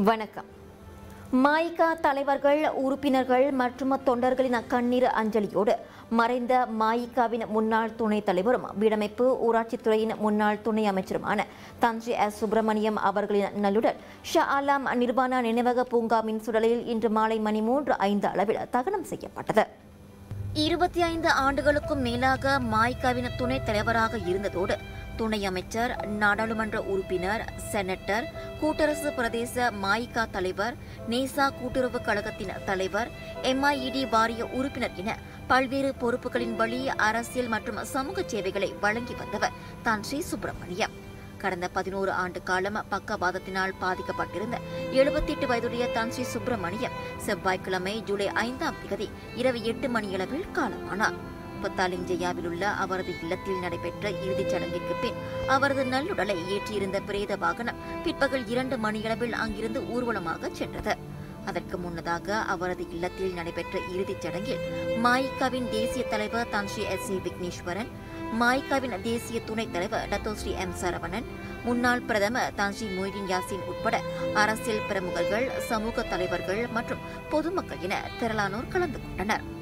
வணக்கம் மாய்கா தலைவர்கள் உறுப்பினர்கள் மற்றும் தொண்டர்களின் கண்ணீர் அஞ்சலியோடு மறைந்த மாயிகாவின் முன்னாள் துணைத் தலைவரும் வீடமைப்பு ஊராட்சித்துறையின் முன்னாள் துணை அமைச்சருமான தஞ்சை எஸ் சுப்பிரமணியம் அவர்களின் நல்லுடல் ஷா ஆலாம் நிர்வாண நினைவக பூங்கா மின்சுடலில் இன்று மாலை மணி மூன்று ஐந்து அளவில் தகனம் செய்யப்பட்டது இருபத்தி ஐந்து ஆண்டுகளுக்கும் மேலாக மாய்காவின் துணைத் தலைவராக இருந்ததோடு துணை அமைச்சர் நாடாளுமன்ற உறுப்பினர் செனட்டர் கூட்டரசு பிரதேச மாயிகா தலைவர் நேசா கூட்டுறவு கழகத்தின் தலைவர் எம்ஐஇடி வாரிய உறுப்பினர் என பல்வேறு பொறுப்புகளின் வழி அரசியல் மற்றும் சமூக சேவைகளை வழங்கி வந்தவர் தான் ஸ்ரீ சுப்பிரமணியம் கடந்த பதினோரு ஆண்டு காலம் பக்கவாதத்தினால் பாதிக்கப்பட்டிருந்த எழுபத்தி எட்டு வயதுடைய தான் ஸ்ரீ சுப்பிரமணியம் செவ்வாய்க்கிழமை ஜூலை ஐந்தாம் தேதி இரவு எட்டு மணியளவில் காலமானார் புத்தாலிஞ்சையாவில் உள்ள அவரது இல்லத்தில் நடைபெற்ற இறுதிச் சடங்கிற்கு பின் அவரது நல்லுடலை ஏற்றியிருந்த பிரேத வாகனம் பிற்பகல் இரண்டு மணியளவில் அங்கிருந்து ஊர்வலமாக சென்றது அதற்கு முன்னதாக அவரது இல்லத்தில் நடைபெற்ற இறுதிச் சடங்கில் மாயிகாவின் தேசிய தலைவர் தான் ஸ்ரீ எஸ் சி விக்னேஸ்வரன் மாய்காவின் தேசிய துணைத் தலைவர் டத்தோஸ்ரீ எம் சரவணன் முன்னாள் பிரதமர் தான் ஸ்ரீ மொய்தீன் யாசின் உட்பட அரசியல் பிரமுகர்கள் சமூக தலைவர்கள் மற்றும் பொதுமக்கள் என திரளானோர் கலந்து கொண்டனர்